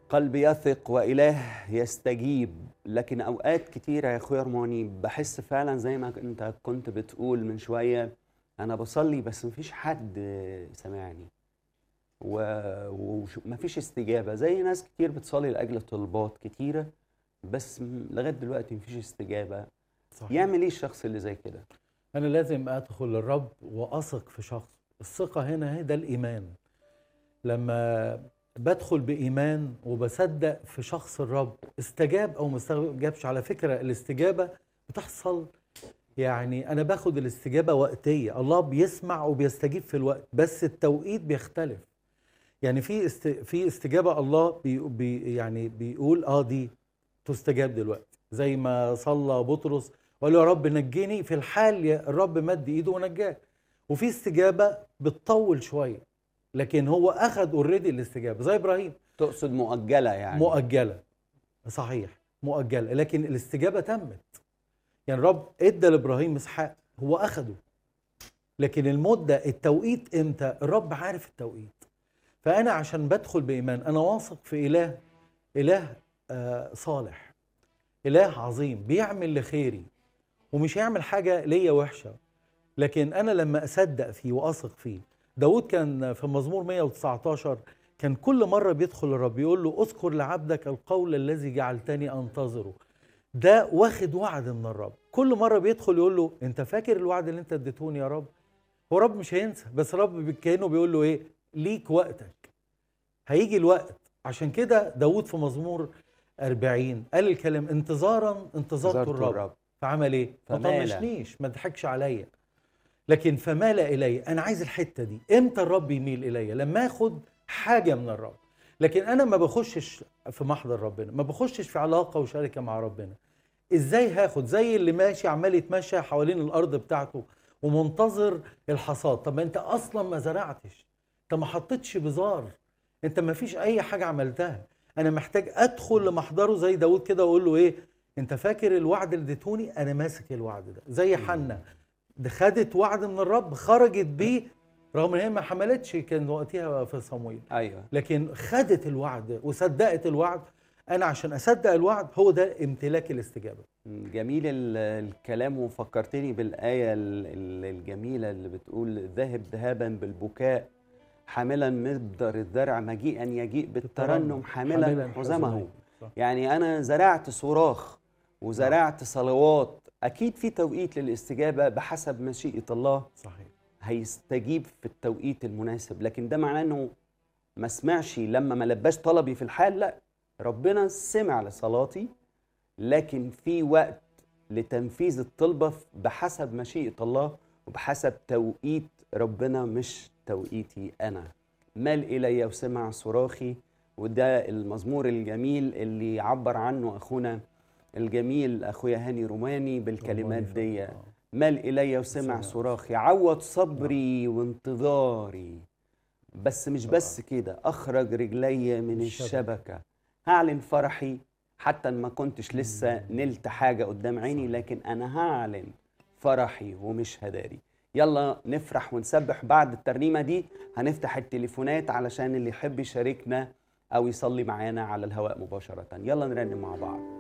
قلب يثق وإله يستجيب لكن أوقات كتيرة يا أخويا رماني بحس فعلا زي ما أنت كنت بتقول من شوية أنا بصلي بس مفيش حد سامعني ومفيش استجابة زي ناس كتير بتصلي لأجل طلبات كتيرة بس م- لغاية دلوقتي مفيش استجابة صحيح. يعمل إيه الشخص اللي زي كده؟ أنا لازم أدخل للرب وأثق في شخص الثقة هنا هي ده الإيمان لما بدخل بإيمان وبصدق في شخص الرب استجاب أو ما استجابش على فكرة الاستجابة بتحصل يعني أنا باخد الاستجابة وقتية الله بيسمع وبيستجيب في الوقت بس التوقيت بيختلف يعني في است... في استجابة الله بي... بي... يعني بيقول اه دي تستجاب دلوقتي زي ما صلى بطرس وقال له يا رب نجيني في الحال يا الرب مد ايده ونجاه وفي استجابه بتطول شويه لكن هو اخذ اوريدي الاستجابه زي ابراهيم تقصد مؤجلة يعني مؤجله صحيح مؤجله لكن الاستجابه تمت يعني الرب ادى لابراهيم اسحاق هو اخده لكن المده التوقيت امتى الرب عارف التوقيت فانا عشان بدخل بايمان انا واثق في اله اله آه صالح اله عظيم بيعمل لخيري ومش هيعمل حاجه ليا وحشه لكن انا لما اصدق فيه واثق فيه داود كان في مزمور 119 كان كل مره بيدخل الرب يقول له اذكر لعبدك القول الذي جعلتني انتظره ده واخد وعد من الرب كل مره بيدخل يقول له انت فاكر الوعد اللي انت اديتوني يا رب هو رب مش هينسى بس رب كانه بيقول له ايه ليك وقتك هيجي الوقت عشان كده داود في مزمور 40 قال الكلام انتظارا انتظرت انتظرت الرب, الرب. فعمل ايه ما فمال. طنشنيش ما ضحكش عليا لكن فمال الي انا عايز الحته دي امتى الرب يميل الي لما اخد حاجه من الرب لكن انا ما بخشش في محضر ربنا ما بخشش في علاقه وشركه مع ربنا ازاي هاخد زي اللي ماشي عمال يتمشى حوالين الارض بتاعته ومنتظر الحصاد طب ما انت اصلا ما زرعتش انت ما حطيتش بذار انت ما فيش اي حاجه عملتها انا محتاج ادخل لمحضره زي داود كده واقول له ايه انت فاكر الوعد اللي اديتوني انا ماسك الوعد ده زي حنا ده خدت وعد من الرب خرجت بيه رغم ان هي ما حملتش كان وقتها في صمويل أيوه لكن خدت الوعد وصدقت الوعد انا عشان اصدق الوعد هو ده امتلاك الاستجابه جميل ال- الكلام وفكرتني بالآية ال- ال- الجميلة اللي بتقول ذاهب ذهابا بالبكاء حاملا مقدر الزرع مجيئا يجيء بالترنم حاملا حزمه صح. يعني أنا زرعت صراخ وزرعت صلوات أكيد في توقيت للاستجابة بحسب مشيئة الله صحيح هيستجيب في التوقيت المناسب لكن ده معناه انه ما سمعش لما ما لباش طلبي في الحال لا ربنا سمع لصلاتي لكن في وقت لتنفيذ الطلبة بحسب مشيئة الله وبحسب توقيت ربنا مش توقيتي أنا مال إلي وسمع صراخي وده المزمور الجميل اللي عبر عنه أخونا الجميل أخويا هاني روماني بالكلمات دي آه. مال إلي وسمع سمع. صراخي عوض صبري وانتظاري بس مش بس كده أخرج رجلي من الشبكة. الشبكة هعلن فرحي حتى إن ما كنتش لسه نلت حاجة قدام عيني لكن أنا هعلن فرحي ومش هداري يلا نفرح ونسبح بعد الترنيمة دي هنفتح التليفونات علشان اللي يحب يشاركنا أو يصلي معانا على الهواء مباشرة يلا نرنم مع بعض